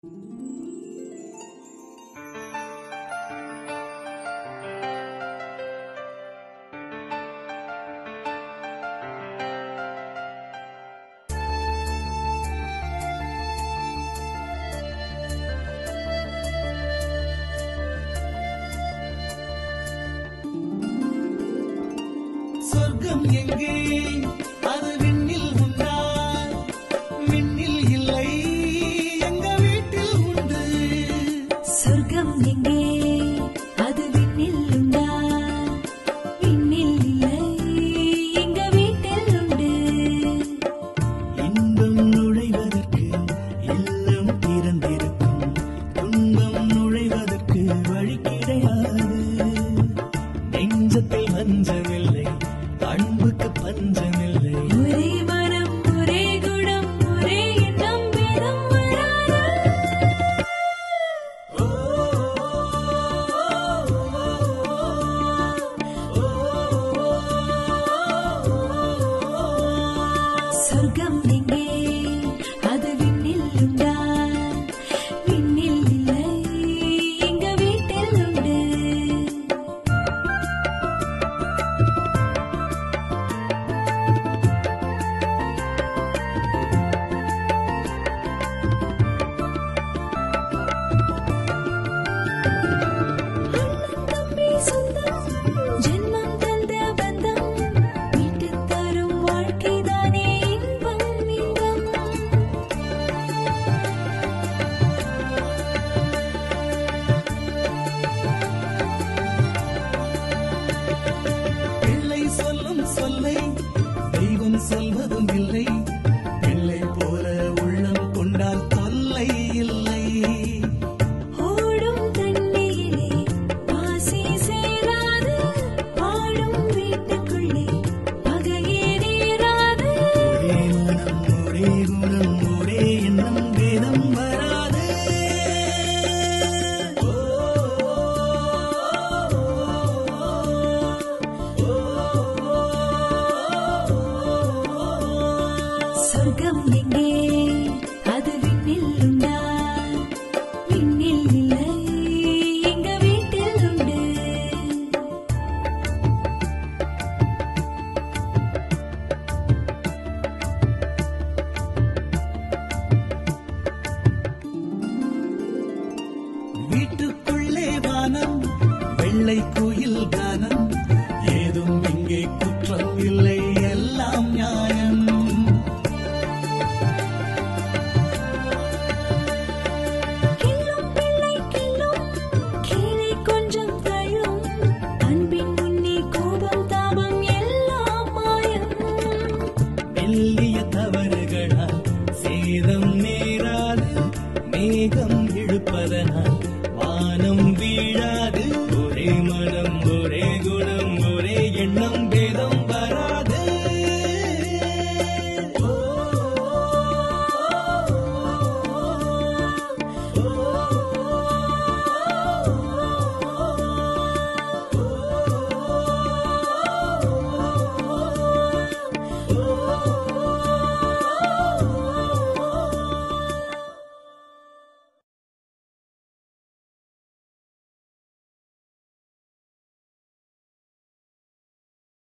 சொர்க்கம் எங்கே அது விண்ணில் உண்டா விண்ணில் இல்லை எங்க வீட்டில் உண்டு சொர்க்கம் எங்கே அது விண்ணில் உண்டா விண்ணில் இல்லை எங்க வீட்டில் உண்டு இன்பம் நுழைவதற்கு இல்லம் திறந்திருக்கும் துன்பம் நுழைவதற்கு வழி கிடையாது நெஞ்சத்தில் வஞ்சமில்லை அன்புக்கு பஞ்சமில்லை ஒரே மனம் ஒரே குணம் ஒரே எண்ணம் வேதம் வராதா சொர்க்கம் எங்கே அது விண்ணில் உண்டா விண்ணில் இல்லை எங்க வீட்டில் உண்டு தம்பி சொந்தம் ஜென்மம் தந்த பந்தம் மீட்டு தரும் வாழ்க்கைதானே இன்பம் இன்பம் பிள்ளை சொல்லும் சொல்லை தெய்வம் சொல்வதும் இல்லை பிள்ளை போல உள்ளம் கொண்டால் தொல்லை இல்லை ஓடும் தண்ணீரிலே பாசி சேராது பாடும் வீட்டுக்குள்ளே பகையே நேராது ஒரே மனம் ஒரே குணம் ஒரே எண்ணம் வேதம் வராது சொர்க்கம் எங்கே அது விண்ணில் உண்டா விண்ணில் இல்லை எங்க வீட்டில் உண்டு வீட்டுக்குள்ளே வானம் வெள்ளை குயில் கானம்